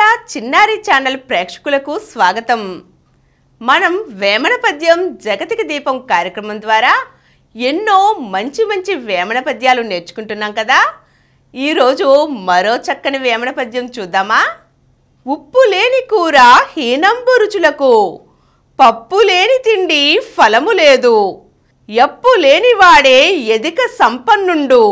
గోరా చిన్నారి ఛానల్ ప్రేక్షకులకు స్వాగతం మనం వేమన పద్యం జగతికి దీపం కార్యక్రమం ద్వారా ఎన్నో మంచి మంచి వేమన పద్యాలు నేర్చుకుంటున్నాం కదా ఈరోజు మరో చక్కని వేమన పద్యం చూద్దామా ఉప్పు లేని కూర హీనంబు రుచులకు పప్పు లేని తిండి ఫలము లేదు ఎప్పు లేనివాడే ఎదిక సంపన్నుండు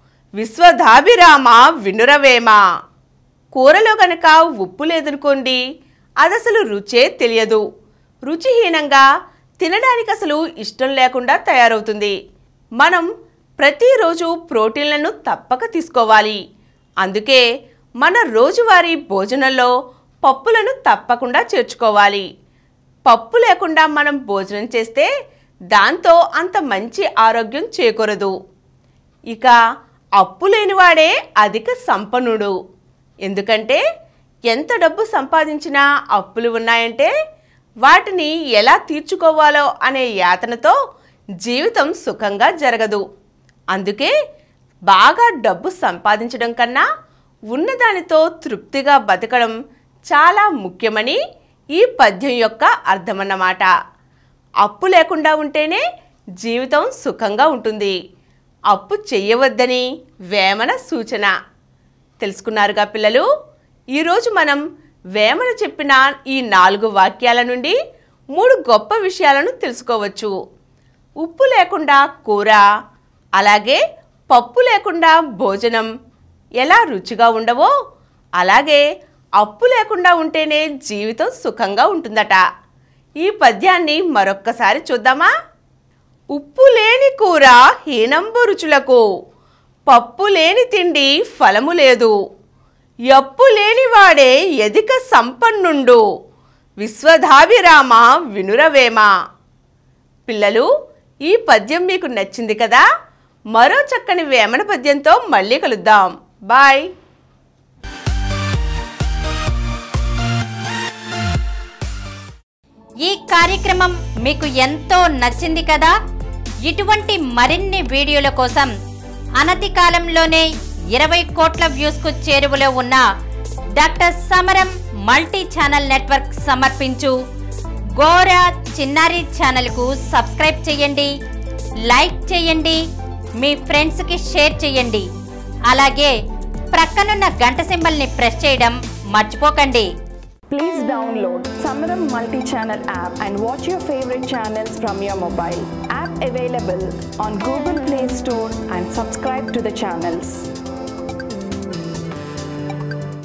విశ్వధాభిరామ వినురవేమ కూరలో గనక ఉప్పు లేదనుకోండి అది అసలు రుచే తెలియదు రుచిహీనంగా తినడానికి అసలు ఇష్టం లేకుండా తయారవుతుంది మనం ప్రతిరోజు ప్రోటీన్లను తప్పక తీసుకోవాలి అందుకే మన రోజువారీ భోజనంలో పప్పులను తప్పకుండా చేర్చుకోవాలి పప్పు లేకుండా మనం భోజనం చేస్తే దాంతో అంత మంచి ఆరోగ్యం చేకూరదు ఇక అప్పు లేనివాడే అధిక సంపన్నుడు ఎందుకంటే ఎంత డబ్బు సంపాదించినా అప్పులు ఉన్నాయంటే వాటిని ఎలా తీర్చుకోవాలో అనే యాతనతో జీవితం సుఖంగా జరగదు అందుకే బాగా డబ్బు సంపాదించడం కన్నా ఉన్నదానితో తృప్తిగా బతకడం చాలా ముఖ్యమని ఈ పద్యం యొక్క అర్థమన్నమాట అప్పు లేకుండా ఉంటేనే జీవితం సుఖంగా ఉంటుంది అప్పు చెయ్యవద్దని వేమన సూచన తెలుసుకున్నారుగా పిల్లలు ఈరోజు మనం వేమన చెప్పిన ఈ నాలుగు వాక్యాల నుండి మూడు గొప్ప విషయాలను తెలుసుకోవచ్చు ఉప్పు లేకుండా కూర అలాగే పప్పు లేకుండా భోజనం ఎలా రుచిగా ఉండవో అలాగే అప్పు లేకుండా ఉంటేనే జీవితం సుఖంగా ఉంటుందట ఈ పద్యాన్ని మరొక్కసారి చూద్దామా ఉప్పు లేని కూర హీనంబు రుచులకు పప్పు లేని తిండి ఫలము లేదు ఎప్పు లేనివాడే ఎదిక సంపన్నుండు విశ్వధాభిరామ వినురవేమ పిల్లలు ఈ పద్యం మీకు నచ్చింది కదా మరో చక్కని వేమన పద్యంతో మళ్ళీ కలుద్దాం బాయ్ ఈ కార్యక్రమం మీకు ఎంతో నచ్చింది కదా ఇటువంటి మరిన్ని వీడియోల కోసం అనతి కాలంలోనే ఇరవై కోట్ల వ్యూస్ కు చేరువలో ఉన్న డాక్టర్ సమరం మల్టీ ఛానల్ నెట్వర్క్ సమర్పించు గోరా చిన్నారి ఛానల్ కు సబ్స్క్రైబ్ చేయండి లైక్ చేయండి మీ ఫ్రెండ్స్ కి షేర్ చేయండి అలాగే ప్రక్కనున్న గంట సింబల్ ని ప్రెస్ చేయడం మర్చిపోకండి Please download Samaram multi-channel app and watch your favorite channels from your mobile. App available on Google Play Store and subscribe to the channels.